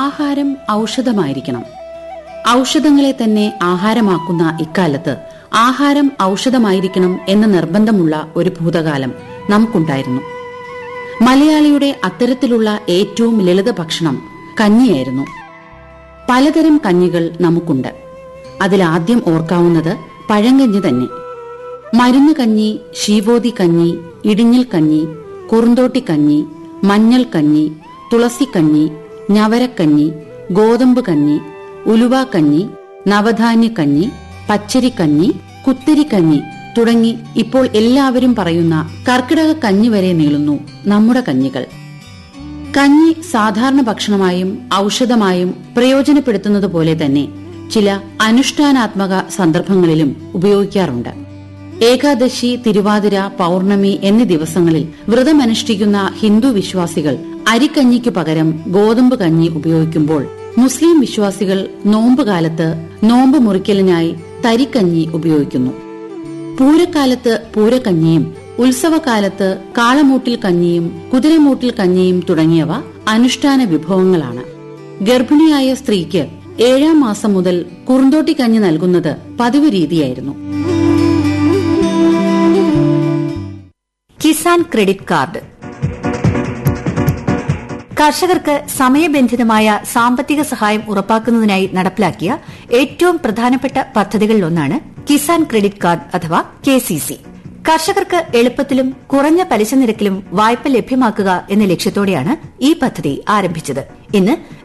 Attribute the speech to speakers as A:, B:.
A: ആഹാരം ഔഷധമായിരിക്കണം ഔഷധങ്ങളെ തന്നെ ആഹാരമാക്കുന്ന ഇക്കാലത്ത് ആഹാരം ഔഷധമായിരിക്കണം എന്ന നിർബന്ധമുള്ള ഒരു ഭൂതകാലം നമുക്കുണ്ടായിരുന്നു മലയാളിയുടെ അത്തരത്തിലുള്ള ഏറ്റവും ലളിത ഭക്ഷണം കഞ്ഞിയായിരുന്നു പലതരം കഞ്ഞികൾ നമുക്കുണ്ട് അതിലാദ്യം ഓർക്കാവുന്നത് പഴങ്കഞ്ഞി തന്നെ മരുന്ന് കഞ്ഞി ശീവോതി കഞ്ഞി ഇടിഞ്ഞിൽ കഞ്ഞി കുറുന്തോട്ടി കഞ്ഞി മഞ്ഞൾ കഞ്ഞി തുളസിക്കഞ്ഞി ഞവരക്കഞ്ഞി ഗോതമ്പ് കഞ്ഞി ഉലുവാക്കഞ്ഞി നവധാന്യക്കഞ്ഞി പച്ചരിക്കഞ്ഞി കുത്തിരിക്കഞ്ഞി തുടങ്ങി ഇപ്പോൾ എല്ലാവരും പറയുന്ന കർക്കിടക കഞ്ഞി വരെ നീളുന്നു നമ്മുടെ കഞ്ഞികൾ കഞ്ഞി സാധാരണ ഭക്ഷണമായും ഔഷധമായും പ്രയോജനപ്പെടുത്തുന്നത് പോലെ തന്നെ ചില അനുഷ്ഠാനാത്മക സന്ദർഭങ്ങളിലും ഉപയോഗിക്കാറുണ്ട് ഏകാദശി തിരുവാതിര പൌർണമി എന്നീ ദിവസങ്ങളിൽ വ്രതമനുഷ്ഠിക്കുന്ന ഹിന്ദു വിശ്വാസികൾ അരിക്കഞ്ഞിക്കു പകരം ഗോതമ്പ് കഞ്ഞി ഉപയോഗിക്കുമ്പോൾ മുസ്ലിം വിശ്വാസികൾ നോമ്പ് കാലത്ത് നോമ്പ് മുറിക്കലിനായി തരിക്കഞ്ഞി ഉപയോഗിക്കുന്നു പൂരക്കാലത്ത് പൂരക്കഞ്ഞിയും ഉത്സവകാലത്ത് കാളമൂട്ടിൽ കഞ്ഞിയും കുതിരമൂട്ടിൽ കഞ്ഞിയും തുടങ്ങിയവ അനുഷ്ഠാന വിഭവങ്ങളാണ് ഗർഭിണിയായ സ്ത്രീക്ക് ഏഴാം മാസം മുതൽ കുറുന്തോട്ടി കഞ്ഞി നൽകുന്നത് പതിവ് രീതിയായിരുന്നു
B: കിസാൻ ക്രെഡിറ്റ് കാർഡ് കർഷകർക്ക് സമയബന്ധിതമായ സാമ്പത്തിക സഹായം ഉറപ്പാക്കുന്നതിനായി നടപ്പിലാക്കിയ ഏറ്റവും പ്രധാനപ്പെട്ട പദ്ധതികളിലൊന്നാണ് കിസാൻ ക്രെഡിറ്റ് കാർഡ് അഥവാ കെ കർഷകർക്ക് എളുപ്പത്തിലും കുറഞ്ഞ പലിശ നിരക്കിലും വായ്പ ലഭ്യമാക്കുക എന്ന ലക്ഷ്യത്തോടെയാണ് ഈ പദ്ധതി ആരംഭിച്ചത് ഇന്ന്